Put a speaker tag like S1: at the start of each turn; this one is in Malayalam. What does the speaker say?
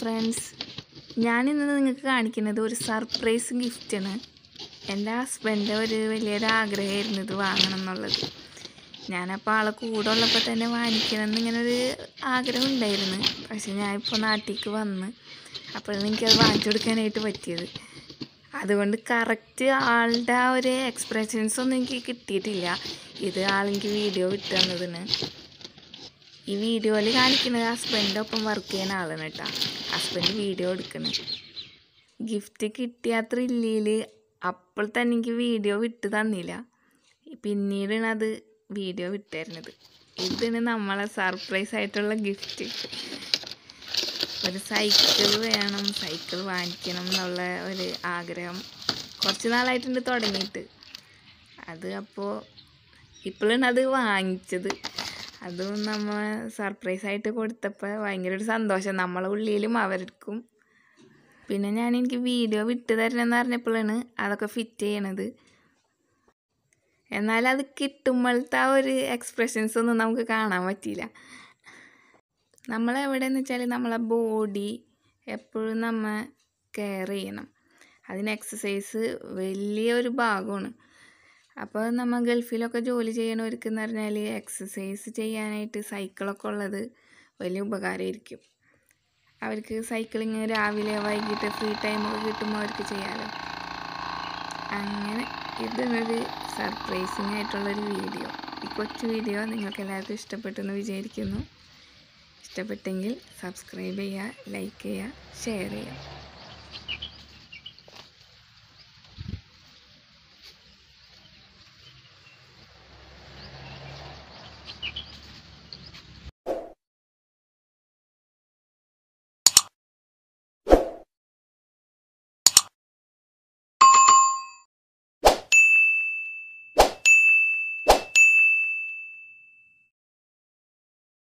S1: ഫ്രണ്ട്സ് ഞാനിന്ന് നിങ്ങൾക്ക് കാണിക്കുന്നത് ഒരു സർപ്രൈസ് ഗിഫ്റ്റാണ് എൻ്റെ ഹസ്ബൻഡ് ഒരു വലിയൊരു ആഗ്രഹമായിരുന്നു ഇത് വാങ്ങണം എന്നുള്ളത് ഞാനപ്പോൾ ആളെ കൂടെ ഉള്ളപ്പോൾ തന്നെ വാങ്ങിക്കണം എന്നിങ്ങനെ ഒരു ആഗ്രഹം ഉണ്ടായിരുന്നു പക്ഷെ ഞാനിപ്പോൾ നാട്ടിലേക്ക് വന്ന് അപ്പോഴാണ് എനിക്കത് വാങ്ങിച്ചു കൊടുക്കാനായിട്ട് പറ്റിയത് അതുകൊണ്ട് കറക്റ്റ് ആളുടെ ആ ഒരു എക്സ്പ്രഷൻസ് ഒന്നും എനിക്ക് കിട്ടിയിട്ടില്ല ഇത് ആളെനിക്ക് വീഡിയോ വിട്ടു തന്നതിന് ഈ വീഡിയോയിൽ കാണിക്കുന്നത് ഹസ്ബൻഡിൻ്റെ ഒപ്പം വർക്ക് ചെയ്യുന്ന ആളാണ് കേട്ടോ ഹസ്ബൻഡ് വീഡിയോ എടുക്കുന്നത് ഗിഫ്റ്റ് കിട്ടിയ ത്രില്ലിയിൽ അപ്പോൾ തന്നെ എനിക്ക് വീഡിയോ വിട്ട് തന്നില്ല പിന്നീടാണ് അത് വീഡിയോ വിട്ടുതരുന്നത് ഇതിന് നമ്മളെ സർപ്രൈസ് ആയിട്ടുള്ള ഗിഫ്റ്റ് ഒരു സൈക്കിൾ വേണം സൈക്കിൾ വാങ്ങിക്കണം എന്നുള്ള ഒരു ആഗ്രഹം കുറച്ച് നാളായിട്ടുണ്ട് തുടങ്ങിയിട്ട് അത് അപ്പോൾ ഇപ്പോഴാണ് അത് വാങ്ങിച്ചത് അതും നമ്മൾ സർപ്രൈസ് ആയിട്ട് കൊടുത്തപ്പോൾ ഭയങ്കര ഒരു സന്തോഷം നമ്മളെ ഉള്ളിലും അവർക്കും പിന്നെ ഞാൻ എനിക്ക് വീഡിയോ വിട്ടു തരണമെന്ന് പറഞ്ഞപ്പോഴാണ് അതൊക്കെ ഫിറ്റ് ചെയ്യണത് എന്നാൽ അത് കിട്ടുമ്പോഴത്തെ ആ ഒരു എക്സ്പ്രഷൻസ് ഒന്നും നമുക്ക് കാണാൻ പറ്റിയില്ല നമ്മളെവിടെയെന്ന് വെച്ചാൽ നമ്മളെ ബോഡി എപ്പോഴും നമ്മൾ കെയർ ചെയ്യണം അതിന് എക്സസൈസ് വലിയൊരു ഭാഗമാണ് അപ്പോൾ നമ്മൾ ഗൾഫിലൊക്കെ ജോലി ചെയ്യണവർക്ക് എന്ന് പറഞ്ഞാൽ എക്സസൈസ് ചെയ്യാനായിട്ട് സൈക്കിളൊക്കെ ഉള്ളത് വലിയ ഉപകാരമായിരിക്കും അവർക്ക് സൈക്ലിങ് രാവിലെ വൈകിട്ട് ഫ്രീ ടൈമൊക്കെ കിട്ടുമ്പോൾ അവർക്ക് ചെയ്യാമല്ലോ അങ്ങനെ ഇതൊരു സർപ്രൈസിങ് ആയിട്ടുള്ളൊരു വീഡിയോ ഈ കൊച്ചു വീഡിയോ നിങ്ങൾക്ക് എല്ലാവർക്കും ഇഷ്ടപ്പെട്ടെന്ന് വിചാരിക്കുന്നു ഇഷ്ടപ്പെട്ടെങ്കിൽ സബ്സ്ക്രൈബ് ചെയ്യുക ലൈക്ക് ചെയ്യുക ഷെയർ ചെയ്യുക